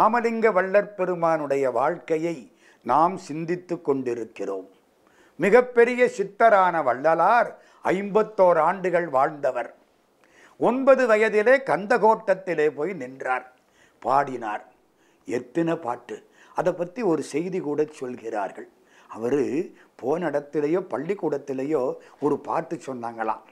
ராமலிங்க வள்ளற் பெருமானுடைய வாழ்க்கையை நாம் சிந்தித்து கொண்டிருக்கிறோம் மிகப்பெரிய சித்தரான வள்ளலார் ஐம்பத்தோர் ஆண்டுகள் வாழ்ந்தவர் ஒன்பது வயதிலே கந்தகோட்டத்திலே போய் நின்றார் பாடினார் எத்தனை பாட்டு அதை பற்றி ஒரு செய்தி கூட சொல்கிறார்கள் அவர் போன இடத்திலேயோ பள்ளிக்கூடத்திலேயோ ஒரு பாட்டு சொன்னாங்களாம்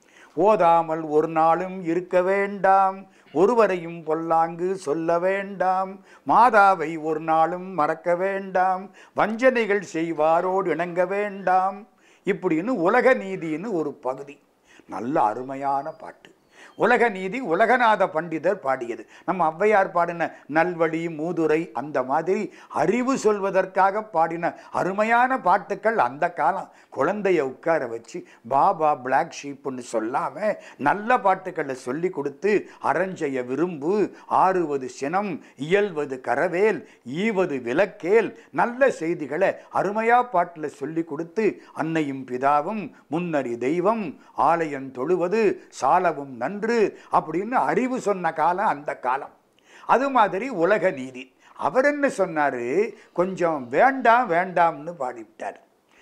ஓதாமல் ஒரு நாளும் இருக்க வேண்டாம் ஒருவரையும் பொல்லாங்கு சொல்ல வேண்டாம் மாதாவை ஒரு நாளும் மறக்க வேண்டாம் வஞ்சனைகள் செய்வாரோடு இணங்க வேண்டாம் இப்படின்னு உலக நீதின்னு ஒரு பகுதி நல்ல அருமையான பாட்டு உலக நீதி உலகநாத பண்டிதர் பாடியது நம்ம ஔவையார் பாடின நல்வழி மூதுரை அந்த மாதிரி அறிவு சொல்வதற்காக பாடின அருமையான பாட்டுக்கள் அந்த காலம் குழந்தைய உட்கார வச்சு பாபா பிளாக் ஷீப்புன்னு சொல்லாம நல்ல பாட்டுக்களை சொல்லி கொடுத்து அரஞ்செய்ய விரும்பு ஆறுவது சினம் இயல்வது கரவேல் ஈவது விளக்கேல் நல்ல செய்திகளை அருமையா பாட்டில் சொல்லி கொடுத்து அன்னையும் பிதாவும் முன்னறி தெய்வம் ஆலயம் தொழுவது சாலவும் நன்று அப்படின்னு அறிவு சொன்ன காலம் அந்த காலம் அது மாதிரி உலக நீதி அவர் என்ன சொன்னாரு கொஞ்சம் வேண்டாம் வேண்டாம்னு பாடிவிட்டார்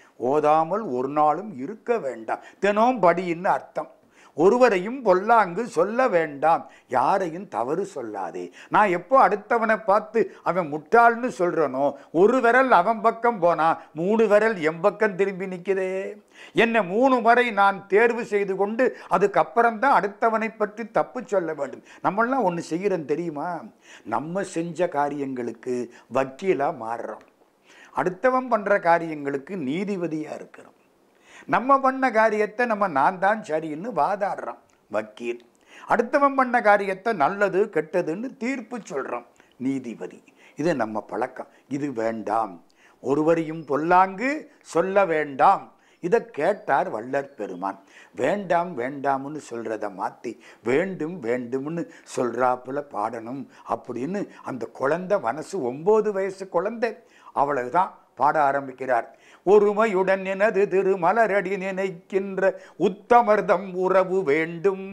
ஓதாமல் ஒரு நாளும் இருக்க வேண்டாம் தினம் படின்னு அர்த்தம் ஒருவரையும் பொல்லாங்கு சொல்ல வேண்டாம் யாரையும் தவறு சொல்லாதே நான் எப்போ அடுத்தவனை பார்த்து அவன் முட்டாள்னு சொல்றனோ ஒரு விரல் அவன் பக்கம் போனா மூணு விரல் என் பக்கம் திரும்பி நிற்குதே என்னை மூணு முறை நான் தேர்வு செய்து கொண்டு அதுக்கப்புறம் தான் அடுத்தவனை பற்றி தப்பு சொல்ல வேண்டும் நம்மளாம் ஒன்று செய்கிறோம் தெரியுமா நம்ம செஞ்ச காரியங்களுக்கு வக்கீலாக மாறுறோம் அடுத்தவன் பண்ணுற காரியங்களுக்கு நீதிபதியாக இருக்கிறோம் நம்ம பண்ண காரியத்தை நம்ம நான் தான் சரின்னு வாதாடுறோம் வக்கீல் அடுத்தவன் பண்ண காரியத்தை நல்லது கெட்டதுன்னு தீர்ப்பு சொல்கிறோம் நீதிபதி இது நம்ம பழக்கம் இது வேண்டாம் ஒருவரையும் பொல்லாங்கு சொல்ல வேண்டாம் இதை கேட்டார் வள்ளற் பெருமான் வேண்டாம் வேண்டாம்னு சொல்கிறத மாற்றி வேண்டும் வேண்டும்னு சொல்கிறாப்புல பாடணும் அப்படின்னு அந்த குழந்தை மனசு ஒம்பது வயசு குழந்தை அவ்வளவுதான் பாட ஆரம்பிக்கிறார் ஒருமையுடன் எனது திருமலரடி நினைக்கின்ற உத்தமர்தம் உறவு வேண்டும்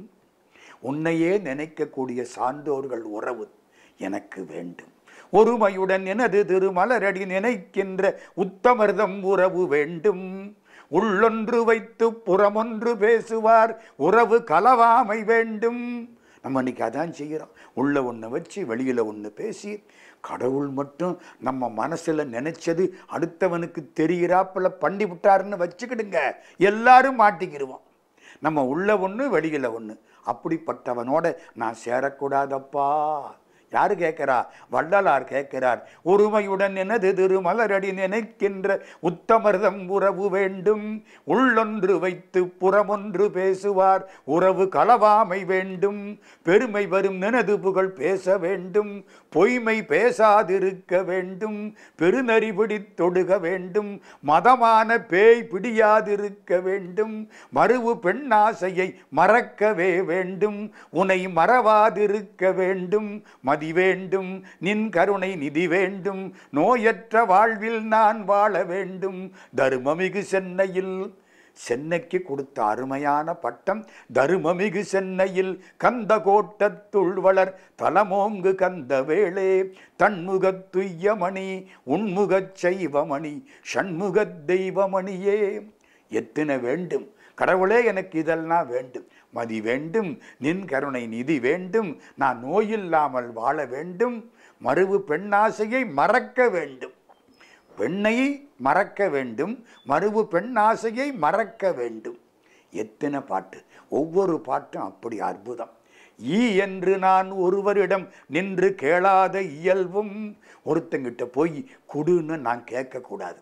உன்னையே நினைக்கக்கூடிய சான்றோர்கள் உறவு எனக்கு வேண்டும் ஒருமையுடன் எனது திருமலரடி நினைக்கின்ற உத்தமர்தம் உறவு வேண்டும் உள்ளொன்று வைத்து புறமொன்று பேசுவார் உறவு கலவாமை வேண்டும் நம்ம இன்னைக்கு அதான் செய்கிறோம் உள்ள ஒன்று வச்சு வெளியில் ஒன்று பேசி கடவுள் மட்டும் நம்ம மனசில் நினைச்சது அடுத்தவனுக்கு தெரிகிறாப்புல பண்ணி விட்டாருன்னு வச்சுக்கிடுங்க எல்லாரும் மாட்டிக்கிடுவோம் நம்ம உள்ள ஒன்று வெளியில் ஒன்று அப்படிப்பட்டவனோட நான் சேரக்கூடாதப்பா யாரு கேட்கிறா வள்ளலார் கேட்கிறார் ஒருமையுடன் எனது திருமலரடி நினைக்கின்ற உத்தமர்தம் உறவு வேண்டும் உள்ளொன்று வைத்து புறமொன்று பேசுவார் உறவு களவாமை வேண்டும் பெருமை வரும் நினது புகழ் பேச வேண்டும் பொய்மை பேசாதிருக்க வேண்டும் பெருநறி பிடித்தொடுக வேண்டும் மதமான பேய் பிடியாதிருக்க வேண்டும் மறுவு பெண்ணாசையை மறக்கவே வேண்டும் உனை மறவாதிருக்க வேண்டும் மதி வேண்டும் நின் கருணை நிதி வேண்டும் நோயற்ற வாழ்வில் நான் வாழ வேண்டும் தருமமிகு சென்னையில் சென்னைக்கு கொடுத்த அருமையான பட்டம் தருமமிகு சென்னையில் கந்த கோட்டத்துள் வளர் தலமோங்கு கந்த வேளே தன்முகத் துய்யமணி உன்முகச் செய்வமணி ஷண்முகத் தெய்வமணியே எத்தனை வேண்டும் கடவுளே எனக்கு இதெல்லாம் வேண்டும் மதி வேண்டும் நின் கருணை நிதி வேண்டும் நான் நோயில்லாமல் வாழ வேண்டும் மறுவு பெண்ணாசையை மறக்க வேண்டும் பெண்ணை மறக்க வேண்டும் மறுவு பெண்ணாசையை மறக்க வேண்டும் எத்தனை பாட்டு ஒவ்வொரு பாட்டும் அப்படி அற்புதம் ஈ என்று நான் ஒருவரிடம் நின்று கேளாத இயல்பும் ஒருத்தங்கிட்ட போய் குடுன்னு நான் கேட்கக்கூடாது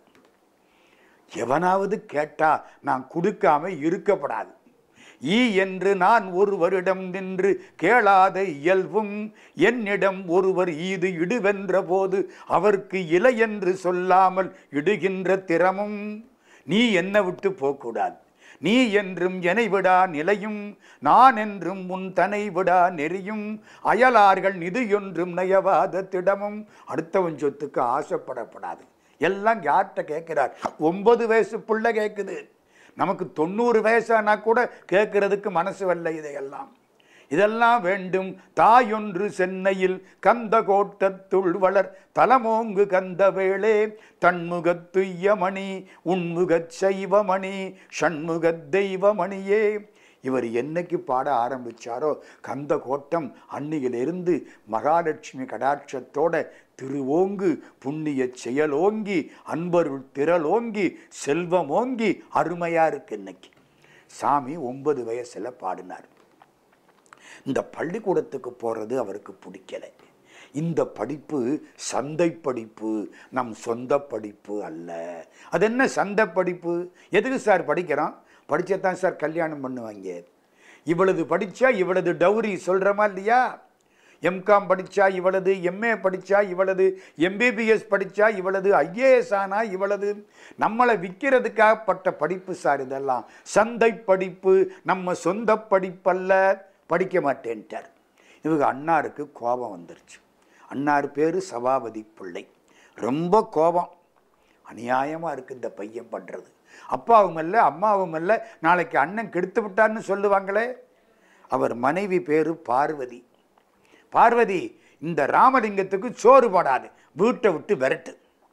எவனாவது கேட்டா நான் கொடுக்காம இருக்கப்படாது ஈ என்று நான் ஒருவரிடம் நின்று கேளாத இயல்பும் என்னிடம் ஒருவர் ஈது இடுவென்ற போது அவர்க்கு இலை என்று சொல்லாமல் இடுகின்ற திறமும் நீ என்னை விட்டு போகக்கூடாது நீ என்றும் என்னை விடா நிலையும் நான் என்றும் உன் தனை விடா நெறியும் அயலார்கள் நிதியொன்றும் நயவாத திடமும் அடுத்தவன் சொத்துக்கு ஆசைப்படப்படாது எல்லாம் யார்கிட்ட கேட்கிறார் ஒன்பது வயசு பிள்ளை கேட்குது நமக்கு தொண்ணூறு வயசானா கூட கேட்கறதுக்கு மனசு வரல இதையெல்லாம் இதெல்லாம் வேண்டும் தாயொன்று சென்னையில் கந்த கோட்டத்துள் வளர் தலமோங்கு கந்த வேளே தன்முகத் துய்யமணி உன்முகச் சைவமணி ஷண்முகத் தெய்வமணியே இவர் என்னைக்கு பாட ஆரம்பிச்சாரோ கந்த கோட்டம் அன்னியிலிருந்து மகாலட்சுமி கடாட்சத்தோட திருவோங்கு புண்ணிய செயலோங்கி அன்பருள் திரளோங்கி செல்வமோங்கி அருமையா இருக்கு இன்னைக்கு சாமி ஒன்பது வயசுல பாடினார் இந்த பள்ளிக்கூடத்துக்கு போறது அவருக்கு பிடிக்கல இந்த படிப்பு சந்தை படிப்பு நம் சொந்த படிப்பு அல்ல அது என்ன சந்தை படிப்பு எதுக்கு சார் படிக்கிறோம் படிச்சதான் சார் கல்யாணம் பண்ணுவாங்க இவ்வளவு படிச்சா இவ்வளவு டௌரி சொல்றமா இல்லையா எம்காம் படிச்சா இவ்வளவு எம்ஏ படிச்சா இவ்வளவு எம்பிபிஎஸ் படிச்சா இவ்வளவு ஐஏஎஸ் ஆனா இவ்வளவு நம்மளை விற்கிறதுக்காகப்பட்ட படிப்பு சார் இதெல்லாம் சந்தை படிப்பு நம்ம சொந்த படிப்பல்ல படிக்க மாட்டேன்ட்டார் இவங்க அண்ணாருக்கு கோபம் வந்துருச்சு அண்ணார் பேரு சபாபதி பிள்ளை ரொம்ப கோபம் அநியாயமா இருக்கு இந்த பையன் பண்றது அப்பாவும் இல்லை அம்மாவும் இல்லை நாளைக்கு அண்ணன் கெடுத்து விட்டான்னு சொல்லுவாங்களே அவர் மனைவி பேரு பார்வதி பார்வதி இந்த ராமலிங்கத்துக்கு சோறு போடாது வீட்டை விட்டு விரட்டு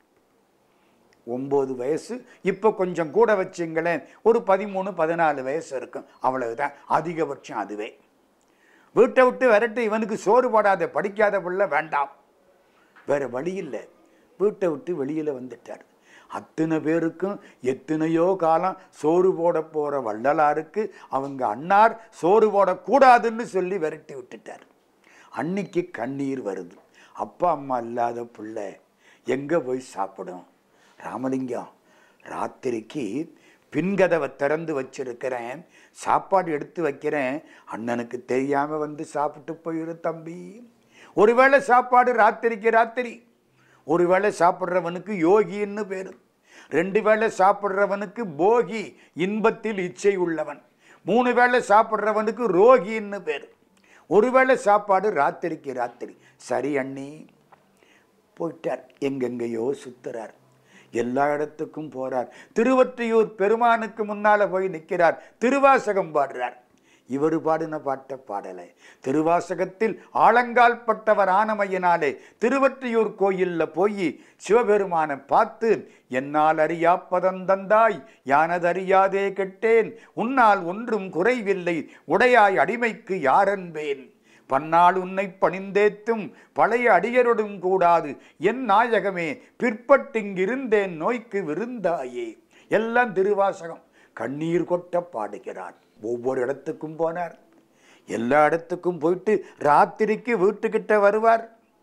ஒம்பது வயசு இப்போ கொஞ்சம் கூட வச்சுங்களேன் ஒரு பதிமூணு பதினாலு வயசு இருக்கும் அவ்வளவுதான் அதிகபட்சம் அதுவே வீட்டை விட்டு விரட்டு இவனுக்கு சோறு போடாத படிக்காத பிள்ளை வேண்டாம் வேற வழி இல்லை வீட்டை விட்டு வெளியில் வந்துட்டார் அத்தனை பேருக்கும் எத்தனையோ காலம் சோறு போட போகிற வள்ளலாருக்கு அவங்க அன்னார் சோறு போடக்கூடாதுன்னு சொல்லி விரட்டி விட்டுட்டார் அன்னைக்கு கண்ணீர் வருது அப்பா அம்மா இல்லாத பிள்ளை எங்கே போய் சாப்பிடும் ராமலிங்கம் ராத்திரிக்கு பின்கதவை திறந்து வச்சிருக்கிறேன் சாப்பாடு எடுத்து வைக்கிறேன் அண்ணனுக்கு தெரியாம வந்து சாப்பிட்டு போயிரு தம்பி ஒருவேளை சாப்பாடு ராத்திரிக்கு ராத்திரி ஒருவேளை சாப்பிட்றவனுக்கு யோகின்னு பேரு ரெண்டு வேளை சாப்பிட்றவனுக்கு போகி இன்பத்தில் இச்சை உள்ளவன் மூணு வேளை சாப்பிட்றவனுக்கு ரோகின்னு பேரு ஒருவேளை சாப்பாடு ராத்திரிக்கு ராத்திரி சரி அண்ணி போயிட்டார் எங்கெங்கேயோ சுத்துறார் எல்லா இடத்துக்கும் போறார் திருவொற்றியூர் பெருமானுக்கு முன்னால போய் நிற்கிறார் திருவாசகம் பாடுறார் இவர் பாடின பாட்ட பாடலை திருவாசகத்தில் ஆழங்கால் பட்டவர் ஆனமையினாலே திருவற்றியூர் கோயில்ல போய் சிவபெருமானை பார்த்து என்னால் அறியா பதந்தந்தாய் யானதறியாதே கெட்டேன் உன்னால் ஒன்றும் குறைவில்லை உடையாய் அடிமைக்கு யாரென்பேன் பன்னாள் உன்னை பணிந்தேத்தும் பழைய அடியருடும் கூடாது என் நாயகமே பிற்பட்டிங்கிருந்தேன் நோய்க்கு விருந்தாயே எல்லாம் திருவாசகம் கண்ணீர் கொட்ட பாடுகிறார் ஒவ்வொரு இடத்துக்கும் போனார் எல்லா இடத்துக்கும் போயிட்டு ராத்திரிக்கு வீட்டுக்கிட்ட வருவார்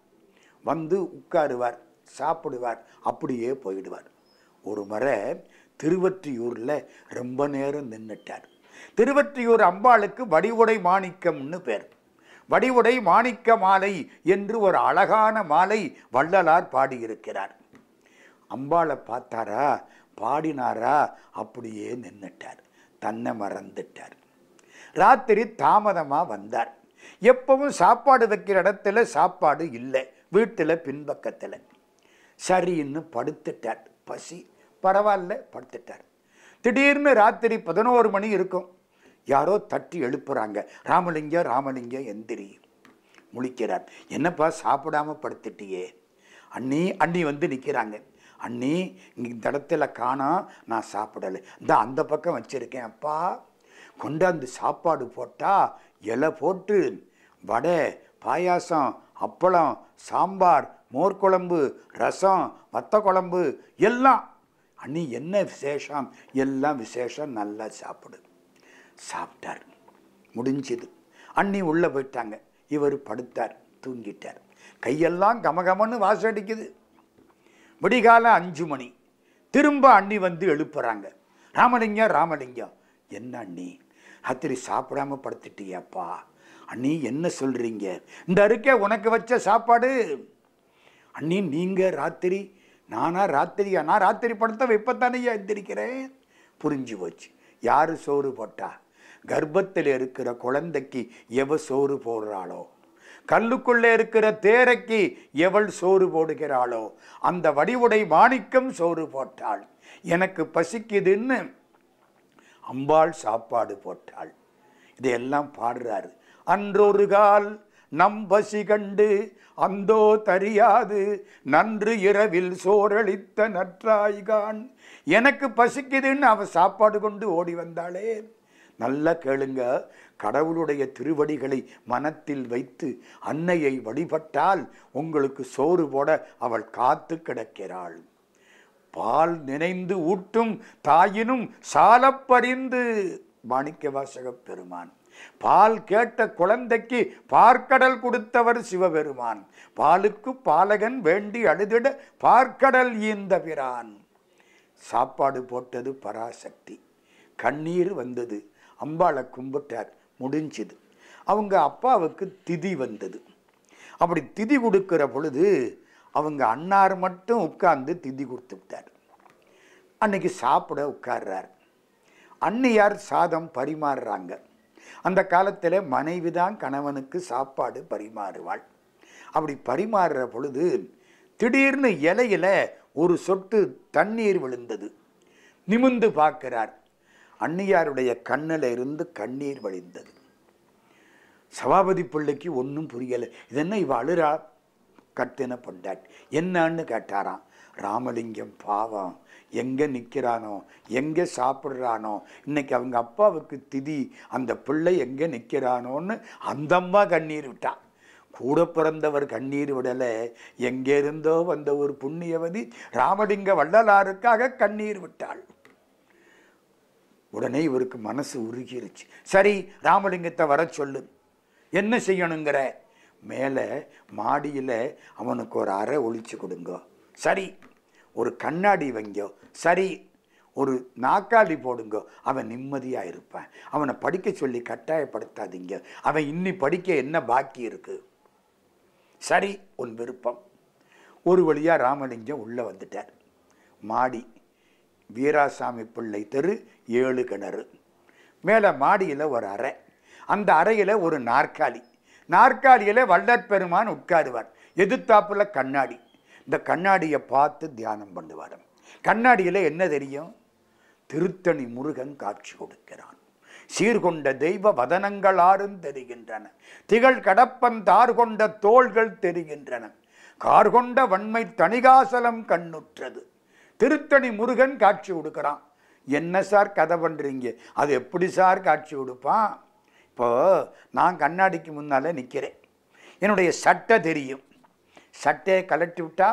வந்து உட்காருவார் சாப்பிடுவார் அப்படியே போயிடுவார் ஒரு முறை திருவற்றியூரில் ரொம்ப நேரம் நின்றுட்டார் திருவற்றியூர் அம்பாளுக்கு வடிவுடை மாணிக்கம்னு பேர் வடிவுடை மாணிக்க மாலை என்று ஒரு அழகான மாலை வள்ளலார் பாடியிருக்கிறார் அம்பாளை பார்த்தாரா பாடினாரா அப்படியே நின்னுட்டார் தன்னை மறந்துட்டார் ராத்திரி தாமதமாக வந்தார் எப்பவும் சாப்பாடு வைக்கிற இடத்துல சாப்பாடு இல்லை வீட்டில் பின்பக்கத்தில் சரின்னு படுத்துட்டார் பசி பரவாயில்ல படுத்துட்டார் திடீர்னு ராத்திரி பதினோரு மணி இருக்கும் யாரோ தட்டி எழுப்புறாங்க ராமலிங்கம் ராமலிங்கம் எந்திரி முழிக்கிறார் என்னப்பா சாப்பிடாம படுத்துட்டியே அண்ணி அண்ணி வந்து நிற்கிறாங்க அண்ணி இங்க இந்த இடத்துல காணோம் நான் சாப்பிடலை இந்த அந்த பக்கம் வச்சிருக்கேன் அப்பா கொண்டாந்து சாப்பாடு போட்டா இலை போட்டு வடை பாயாசம் அப்பளம் சாம்பார் மோர் குழம்பு ரசம் வத்த குழம்பு எல்லாம் அண்ணி என்ன விசேஷம் எல்லாம் விசேஷம் நல்லா சாப்பிடு சாப்பிட்டார் முடிஞ்சுது அண்ணி உள்ளே போயிட்டாங்க இவர் படுத்தார் தூங்கிட்டார் கையெல்லாம் கமகமன்னு வாசடிக்குது விடிகாலம் அஞ்சு மணி திரும்ப அண்ணி வந்து எழுப்புறாங்க ராமலிங்கம் ராமலிங்கம் என்ன அண்ணி ராத்திரி சாப்பிடாம படுத்துட்டியாப்பா அண்ணி என்ன சொல்றீங்க இந்த அருக்கே உனக்கு வச்ச சாப்பாடு அண்ணி நீங்க ராத்திரி நானா ராத்திரியா நான் ராத்திரி படுத்த வைப்பத்தானையா எந்திரிக்கிறேன் புரிஞ்சு போச்சு யாரு சோறு போட்டா கர்ப்பத்தில் இருக்கிற குழந்தைக்கு எவ சோறு போடுறாளோ கல்லுக்குள்ளே இருக்கிற தேரைக்கு எவள் சோறு போடுகிறாளோ அந்த வடிவுடை மாணிக்கம் சோறு போட்டாள் எனக்கு பசிக்குதுன்னு அம்பாள் சாப்பாடு போட்டாள் இதையெல்லாம் பாடுறாரு அன்றொரு கால் நம்பசி கண்டு அந்தோ தரியாது நன்று இரவில் சோரளித்த நற்றாய்கான் எனக்கு பசிக்குதுன்னு அவ சாப்பாடு கொண்டு ஓடி வந்தாளே நல்லா கேளுங்க கடவுளுடைய திருவடிகளை மனத்தில் வைத்து அன்னையை வழிபட்டால் உங்களுக்கு சோறு போட அவள் காத்து கிடக்கிறாள் பால் நினைந்து ஊட்டும் தாயினும் சாலப்பறிந்து மாணிக்க வாசகப் பெருமான் பால் கேட்ட குழந்தைக்கு பார்க்கடல் கொடுத்தவர் சிவபெருமான் பாலுக்கு பாலகன் வேண்டி அழுதிட பார்க்கடல் ஈந்த பிரான் சாப்பாடு போட்டது பராசக்தி கண்ணீர் வந்தது அம்பாளை கும்பிட்டார் முடிஞ்சுது அவங்க அப்பாவுக்கு திதி வந்தது அப்படி திதி கொடுக்கிற பொழுது அவங்க அன்னார் மட்டும் உட்கார்ந்து திதி கொடுத்து விட்டார் அன்னைக்கு சாப்பிட உட்கார்றார் அன்னியார் சாதம் பரிமாறுறாங்க அந்த காலத்தில் மனைவி தான் கணவனுக்கு சாப்பாடு பரிமாறுவாள் அப்படி பரிமாறுற பொழுது திடீர்னு இலையில ஒரு சொட்டு தண்ணீர் விழுந்தது நிமிந்து பார்க்கிறார் அன்னியாருடைய கண்ணில் இருந்து கண்ணீர் வழிந்தது சபாபதி பிள்ளைக்கு ஒன்றும் புரியலை இது என்ன இவ அழுறா கத்தின பொண்டாட் என்னன்னு கேட்டாராம் ராமலிங்கம் பாவம் எங்கே நிற்கிறானோ எங்கே சாப்பிட்றானோ இன்னைக்கு அவங்க அப்பாவுக்கு திதி அந்த பிள்ளை எங்கே நிற்கிறானோன்னு அந்த அம்மா கண்ணீர் விட்டா கூட பிறந்தவர் கண்ணீர் விடலை எங்கே இருந்தோ வந்த ஒரு புண்ணியவதி ராமலிங்க வள்ளலாருக்காக கண்ணீர் விட்டாள் உடனே இவருக்கு மனசு உருகிருச்சு சரி ராமலிங்கத்தை வர சொல்லு என்ன செய்யணுங்கிற மேலே மாடியில் அவனுக்கு ஒரு அறை ஒழிச்சு கொடுங்க சரி ஒரு கண்ணாடி வைங்கோ சரி ஒரு நாக்காளி போடுங்க அவன் நிம்மதியாக இருப்பான் அவனை படிக்க சொல்லி கட்டாயப்படுத்தாதீங்க அவன் இன்னி படிக்க என்ன பாக்கி இருக்கு சரி உன் விருப்பம் ஒரு வழியாக ராமலிங்கம் உள்ளே வந்துட்டார் மாடி வீராசாமி பிள்ளை தெரு ஏழு கிணறு மேலே மாடியில் ஒரு அறை அந்த அறையில் ஒரு நாற்காலி நாற்காலியில் வள்ளற் பெருமான் உட்காருவார் எதிர்த்தாப்புல கண்ணாடி இந்த கண்ணாடியை பார்த்து தியானம் பண்ணுவார் கண்ணாடியில் என்ன தெரியும் திருத்தணி முருகன் காட்சி கொடுக்கிறான் சீர்கொண்ட தெய்வ வதனங்கள் ஆறும் தெரிகின்றன திகழ் கடப்பன் தார் கொண்ட தோள்கள் தெரிகின்றன கார்கொண்ட வன்மை தணிகாசலம் கண்ணுற்றது திருத்தணி முருகன் காட்சி கொடுக்குறான் என்ன சார் கதை பண்ணுறீங்க அது எப்படி சார் காட்சி கொடுப்பான் இப்போ நான் கண்ணாடிக்கு முன்னால் நிற்கிறேன் என்னுடைய சட்டை தெரியும் சட்டையை கலட்டி விட்டா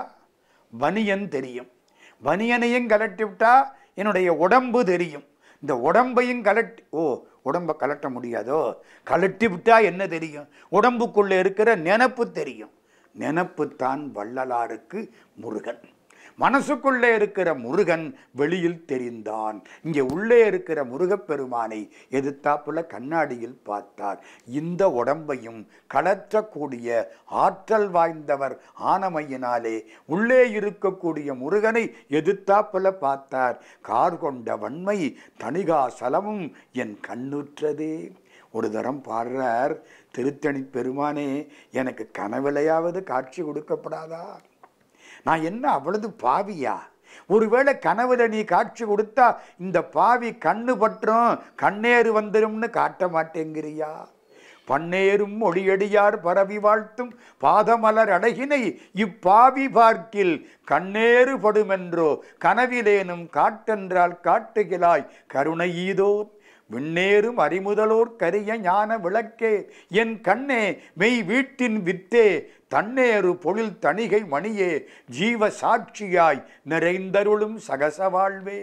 பனியன் தெரியும் பனியனையும் கலட்டி விட்டா என்னுடைய உடம்பு தெரியும் இந்த உடம்பையும் கலட்டி ஓ உடம்பை கலட்ட முடியாதோ கலட்டி விட்டா என்ன தெரியும் உடம்புக்குள்ளே இருக்கிற நினப்பு தெரியும் நினப்பு தான் வள்ளலாருக்கு முருகன் மனசுக்குள்ளே இருக்கிற முருகன் வெளியில் தெரிந்தான் இங்கே உள்ளே இருக்கிற முருகப்பெருமானை எதிர்த்தாப்புல கண்ணாடியில் பார்த்தார் இந்த உடம்பையும் கலற்றக்கூடிய ஆற்றல் வாய்ந்தவர் ஆனமையினாலே உள்ளே இருக்கக்கூடிய முருகனை எதிர்த்தாப்புல பார்த்தார் கார் கொண்ட வன்மை தணிகா சலமும் என் கண்ணுற்றதே ஒரு தரம் பாடுறார் திருத்தணி பெருமானே எனக்கு கனவிலையாவது காட்சி கொடுக்கப்படாதா நான் என்ன அவ்வளவு பாவியா ஒருவேளை கனவுல நீ காட்சி கொடுத்தா இந்த பாவி கண்ணு பற்றும் கண்ணேறு வந்துரும்னு காட்ட மாட்டேங்கிறியா பன்னேரும் ஒளியடியார் பரவி வாழ்த்தும் பாதமலர் அழகினை இப்பாவி பார்க்கில் கண்ணேறு படுமென்றோ கனவிலேனும் காட்டென்றால் காட்டுகிறாய் கருணை ஈதோ விண்ணேறும் அறிமுதலோர் கரிய ஞான விளக்கே என் கண்ணே மெய் வீட்டின் வித்தே தன்னேறு பொழில் தணிகை மணியே ஜீவ சாட்சியாய் நிறைந்தருளும் சகச வாழ்வே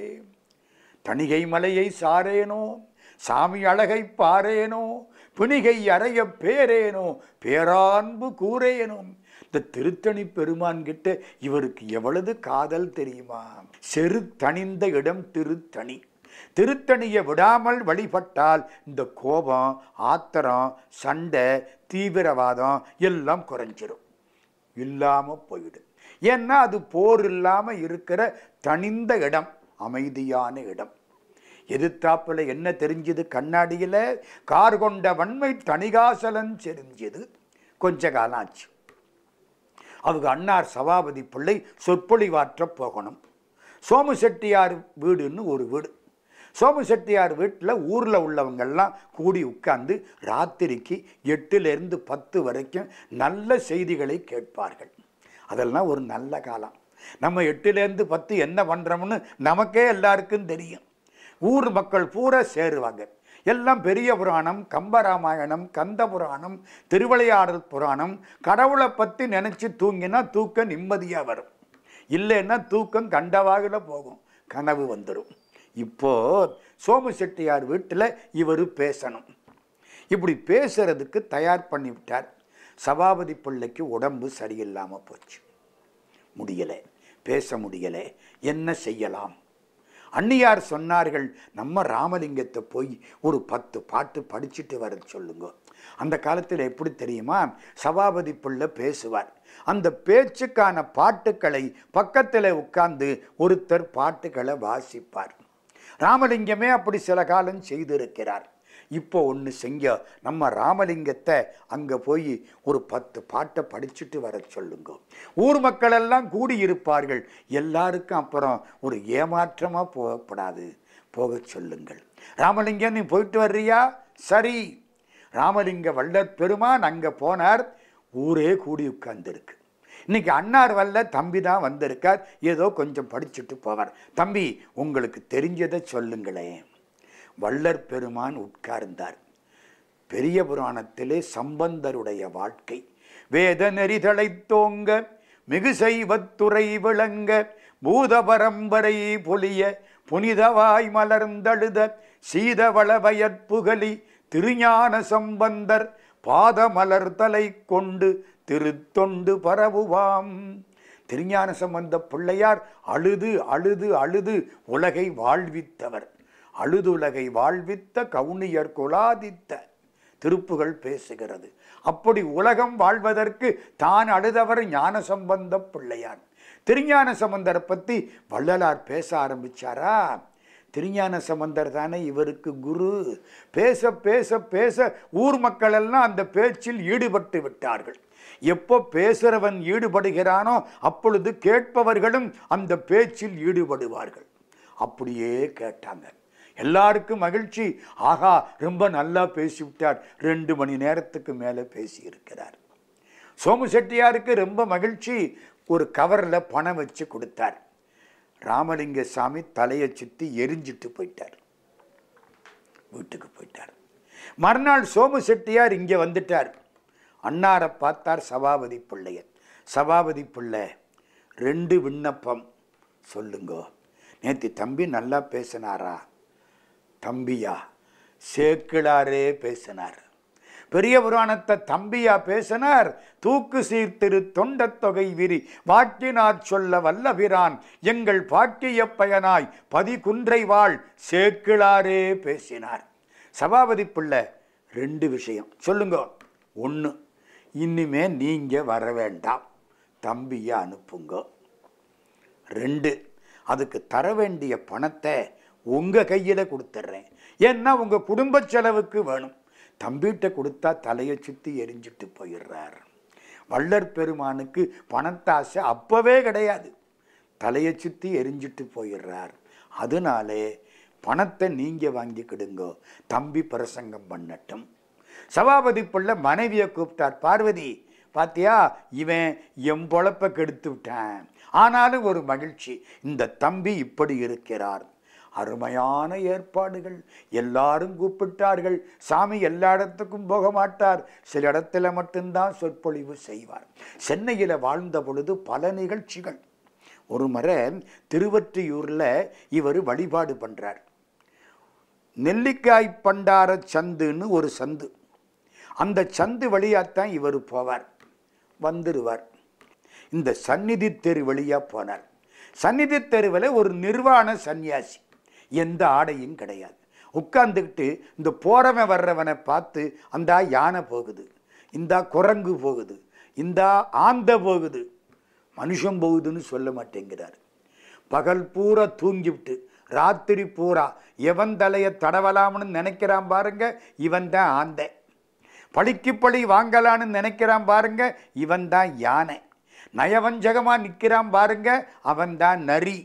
தணிகை மலையை சாரேனோ சாமி அழகை பாரேனோ பிணிகை அறைய பேரேனோ பேரான்பு கூறேனோ இந்த திருத்தணி பெருமான் கிட்ட இவருக்கு எவ்வளவு காதல் தெரியுமா செரு தணிந்த இடம் திருத்தணி திருத்தணியை விடாமல் வழிபட்டால் இந்த கோபம் ஆத்திரம் சண்டை தீவிரவாதம் எல்லாம் குறைஞ்சிரும் இல்லாமல் போயிடும் ஏன்னா அது போர் இல்லாமல் இருக்கிற தனிந்த இடம் அமைதியான இடம் எதிர்த்தாப்புல என்ன தெரிஞ்சது கண்ணாடியில் கார் கொண்ட வன்மை தணிகாசலன் செறிஞ்சது கொஞ்ச காலம் ஆச்சு அவங்க அன்னார் சபாபதி பிள்ளை சொற்பொழிவாற்ற போகணும் சோமு செட்டியார் வீடுன்னு ஒரு வீடு சோமு செட்டியார் வீட்டில் ஊரில் உள்ளவங்கெல்லாம் கூடி உட்கார்ந்து ராத்திரிக்கு எட்டுலேருந்து பத்து வரைக்கும் நல்ல செய்திகளை கேட்பார்கள் அதெல்லாம் ஒரு நல்ல காலம் நம்ம எட்டுலேருந்து பத்து என்ன பண்ணுறோம்னு நமக்கே எல்லாருக்கும் தெரியும் ஊர் மக்கள் பூரா சேருவாங்க எல்லாம் பெரிய புராணம் கம்பராமாயணம் கந்த புராணம் திருவிளையாடல் புராணம் கடவுளை பற்றி நினச்சி தூங்கினா தூக்கம் நிம்மதியாக வரும் இல்லைன்னா தூக்கம் கண்டவாகில போகும் கனவு வந்துடும் இப்போ சோமு செட்டியார் வீட்டில் இவர் பேசணும் இப்படி பேசுறதுக்கு தயார் பண்ணி விட்டார் சபாபதி பிள்ளைக்கு உடம்பு சரியில்லாமல் போச்சு முடியலை பேச முடியலை என்ன செய்யலாம் அன்னியார் சொன்னார்கள் நம்ம ராமலிங்கத்தை போய் ஒரு பத்து பாட்டு படிச்சுட்டு வர சொல்லுங்க அந்த காலத்தில் எப்படி தெரியுமா சபாபதி பிள்ளை பேசுவார் அந்த பேச்சுக்கான பாட்டுக்களை பக்கத்தில் உட்கார்ந்து ஒருத்தர் பாட்டுகளை வாசிப்பார் ராமலிங்கமே அப்படி சில காலம் செய்திருக்கிறார் இப்போ ஒன்று செஞ்ச நம்ம ராமலிங்கத்தை அங்கே போய் ஒரு பத்து பாட்டை படிச்சுட்டு வர சொல்லுங்க ஊர் மக்கள் எல்லாம் கூடியிருப்பார்கள் எல்லாருக்கும் அப்புறம் ஒரு ஏமாற்றமாக போகப்படாது போக சொல்லுங்கள் ராமலிங்கம் நீ போயிட்டு வர்றியா சரி ராமலிங்க வள்ளற் பெருமான் அங்கே போனார் ஊரே கூடி உட்கார்ந்துருக்கு இன்னைக்கு அன்னார் வல்ல தம்பி தான் வந்திருக்கார் ஏதோ கொஞ்சம் படிச்சுட்டு போவார் தம்பி உங்களுக்கு தெரிஞ்சதை சொல்லுங்களேன் வள்ளற் பெருமான் உட்கார்ந்தார் பெரிய புராணத்திலே சம்பந்தருடைய வாழ்க்கை வேத நெறிதலை தோங்க மிகு செய்வத்துறை விளங்க பூத பரம்பரை பொலிய புனிதவாய் மலர்ந்தழுத சீதவளவயற்புகலி திருஞான சம்பந்தர் பாதமலர் தலை கொண்டு திருத்தொண்டு பரவுவாம் திருஞான சம்பந்த பிள்ளையார் அழுது அழுது அழுது உலகை வாழ்வித்தவர் அழுதுலகை வாழ்வித்த கவுனியர் குலாதித்த திருப்புகள் பேசுகிறது அப்படி உலகம் வாழ்வதற்கு தான் அழுதவர் ஞான சம்பந்த பிள்ளையார் திருஞான சம்பந்தரை பற்றி வள்ளலார் பேச ஆரம்பிச்சாரா திருஞான சம்பந்தர் தானே இவருக்கு குரு பேச பேச பேச ஊர் மக்கள் எல்லாம் அந்த பேச்சில் ஈடுபட்டு விட்டார்கள் எப்போ பேசுறவன் ஈடுபடுகிறானோ அப்பொழுது கேட்பவர்களும் அந்த பேச்சில் ஈடுபடுவார்கள் அப்படியே கேட்டாங்க எல்லாருக்கும் மகிழ்ச்சி ஆகா ரொம்ப நல்லா பேசிவிட்டார் ரெண்டு மணி நேரத்துக்கு மேலே பேசியிருக்கிறார் சோமு செட்டியாருக்கு ரொம்ப மகிழ்ச்சி ஒரு கவரில் பணம் வச்சு கொடுத்தார் ராமலிங்க சாமி தலையை சுற்றி எரிஞ்சிட்டு போயிட்டார் வீட்டுக்கு போயிட்டார் மறுநாள் சோமு செட்டியார் இங்கே வந்துட்டார் அன்னாரை பார்த்தார் சபாபதி பிள்ளைய சபாபதி பிள்ளை ரெண்டு விண்ணப்பம் சொல்லுங்க நேற்று தம்பி நல்லா பேசினாரா தம்பியா சேக்கிழாரே பேசினார் பெரிய புராணத்தை தம்பியா பேசினார் தூக்கு சீர்திரு தொண்டத் தொகை விரி வாக்கினாற் சொல்ல வல்லபிரான் எங்கள் பாக்கிய பயனாய் பதி குன்றை வாழ் சேக்கிழாரே பேசினார் சபாபதி பிள்ளை ரெண்டு விஷயம் சொல்லுங்க ஒன்று இனிமே நீங்க வர வேண்டாம் தம்பியை அனுப்புங்க ரெண்டு அதுக்கு தர வேண்டிய பணத்தை உங்கள் கையில் கொடுத்துட்றேன் ஏன்னா உங்கள் குடும்ப செலவுக்கு வேணும் தம்பிகிட்ட கொடுத்தா தலையை சுற்றி எரிஞ்சிட்டு போயிடுறார் வள்ளற் பெருமானுக்கு பணத்தாசை அப்பவே கிடையாது தலையை சுற்றி எரிஞ்சிட்டு போயிடுறார் அதனாலே பணத்தை நீங்கள் வாங்கிக்கிடுங்கோ தம்பி பிரசங்கம் பண்ணட்டும் சபாபதி பிள்ளை மனைவியை கூப்பிட்டார் பார்வதி பாத்தியா இவன் என் பொழப்ப கெடுத்து விட்டான் ஆனாலும் ஒரு மகிழ்ச்சி இந்த தம்பி இப்படி இருக்கிறார் அருமையான ஏற்பாடுகள் எல்லாரும் கூப்பிட்டார்கள் சாமி எல்லா இடத்துக்கும் போக மாட்டார் சில இடத்துல மட்டும்தான் சொற்பொழிவு செய்வார் சென்னையில் வாழ்ந்த பொழுது பல நிகழ்ச்சிகள் ஒரு முறை திருவற்றியூரில் இவர் வழிபாடு பண்ணுறார் நெல்லிக்காய் பண்டார சந்துன்னு ஒரு சந்து அந்த சந்து வழியாத்தான் இவர் போவார் வந்துடுவார் இந்த சந்நிதி தெரு வழியாக போனார் சந்நிதி தெருவில் ஒரு நிர்வாண சன்னியாசி எந்த ஆடையும் கிடையாது உட்கார்ந்துக்கிட்டு இந்த போறவன் வர்றவனை பார்த்து அந்த யானை போகுது இந்த குரங்கு போகுது இந்த ஆந்த போகுது மனுஷன் போகுதுன்னு சொல்ல மாட்டேங்கிறார் பகல் பூரா தூங்கிவிட்டு ராத்திரி பூரா எவன் தலையை தடவலாம்னு நினைக்கிறான் பாருங்க இவன் தான் ஆந்தை பழிக்கு பழி வாங்கலான்னு நினைக்கிறான் பாருங்க இவன் தான் யானை நயவஞ்சகமாக நிற்கிறான் பாருங்க அவன் தான் நரி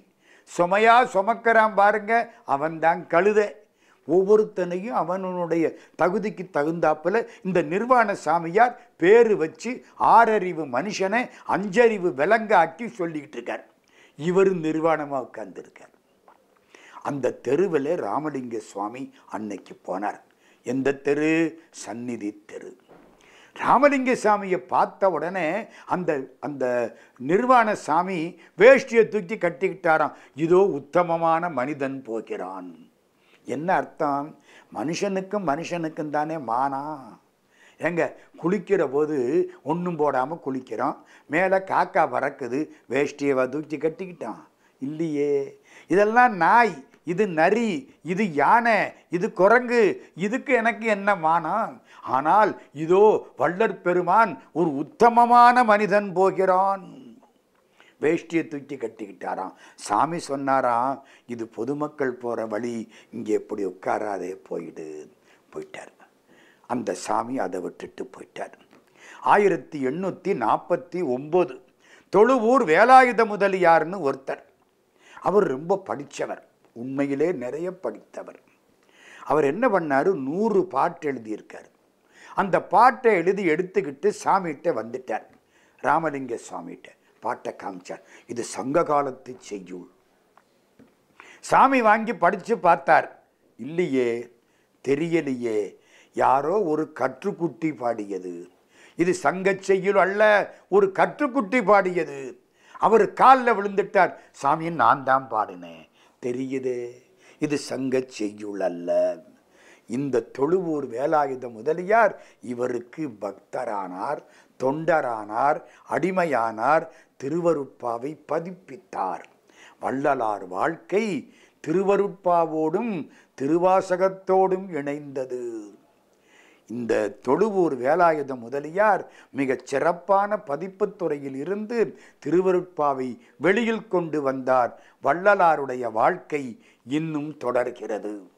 சுமையா சுமக்கிறான் பாருங்க அவன்தான் கழுதை ஒவ்வொருத்தனையும் அவனுடைய தகுதிக்கு தகுந்தாப்புல இந்த நிர்வாண சாமியார் பேரு வச்சு ஆறறிவு மனுஷனை அஞ்சறிவு விலங்காக்கி சொல்லிக்கிட்டு இருக்கார் இவர் நிர்வாணமாக உட்கார்ந்துருக்கார் அந்த தெருவில் ராமலிங்க சுவாமி அன்னைக்கு போனார் எந்த தெரு சந்நிதி தெரு ராமலிங்க சாமியை பார்த்த உடனே அந்த அந்த நிர்வாண சாமி வேஷ்டியை தூக்கி கட்டிக்கிட்டாராம் இதோ உத்தமமான மனிதன் போகிறான் என்ன அர்த்தம் மனுஷனுக்கும் மனுஷனுக்கும் தானே மானா ஏங்க குளிக்கிற போது ஒன்றும் போடாமல் குளிக்கிறோம் மேலே காக்கா பறக்குது வேஷ்டியை தூக்கி கட்டிக்கிட்டான் இல்லையே இதெல்லாம் நாய் இது நரி இது யானை இது குரங்கு இதுக்கு எனக்கு என்ன மானம் ஆனால் இதோ வள்ளற் பெருமான் ஒரு உத்தமமான மனிதன் போகிறான் வேஷ்டியை தூக்கி கட்டிக்கிட்டாராம் சாமி சொன்னாராம் இது பொதுமக்கள் போகிற வழி இங்கே எப்படி உட்காராதே போயிடு போயிட்டார் அந்த சாமி அதை விட்டுட்டு போயிட்டார் ஆயிரத்தி எண்ணூற்றி நாற்பத்தி ஒம்பது தொழுவூர் வேலாயுத முதலியார்னு ஒருத்தர் அவர் ரொம்ப படித்தவர் உண்மையிலே நிறைய படித்தவர் அவர் என்ன பண்ணார் நூறு பாட்டு எழுதியிருக்கார் அந்த பாட்டை எழுதி எடுத்துக்கிட்டு சாமிகிட்ட வந்துட்டார் ராமலிங்க சுவாமிகிட்ட பாட்டை காமிச்சார் இது சங்க காலத்து செய்யுள் சாமி வாங்கி படித்து பார்த்தார் இல்லையே தெரியலையே யாரோ ஒரு கற்றுக்குட்டி பாடியது இது சங்கச் செய்யுள் அல்ல ஒரு கற்றுக்குட்டி பாடியது அவர் காலில் விழுந்துட்டார் சாமியின் நான் தான் பாடினேன் தெரியுதே இது சங்கச் செய்யுள் அல்ல இந்த தொழுவூர் வேலாயுத முதலியார் இவருக்கு பக்தரானார் தொண்டரானார் அடிமையானார் திருவருட்பாவை பதிப்பித்தார் வள்ளலார் வாழ்க்கை திருவருட்பாவோடும் திருவாசகத்தோடும் இணைந்தது இந்த தொழுவூர் வேலாயுத முதலியார் மிகச் சிறப்பான பதிப்புத் துறையில் இருந்து திருவருட்பாவை வெளியில் கொண்டு வந்தார் வள்ளலாருடைய வாழ்க்கை இன்னும் தொடர்கிறது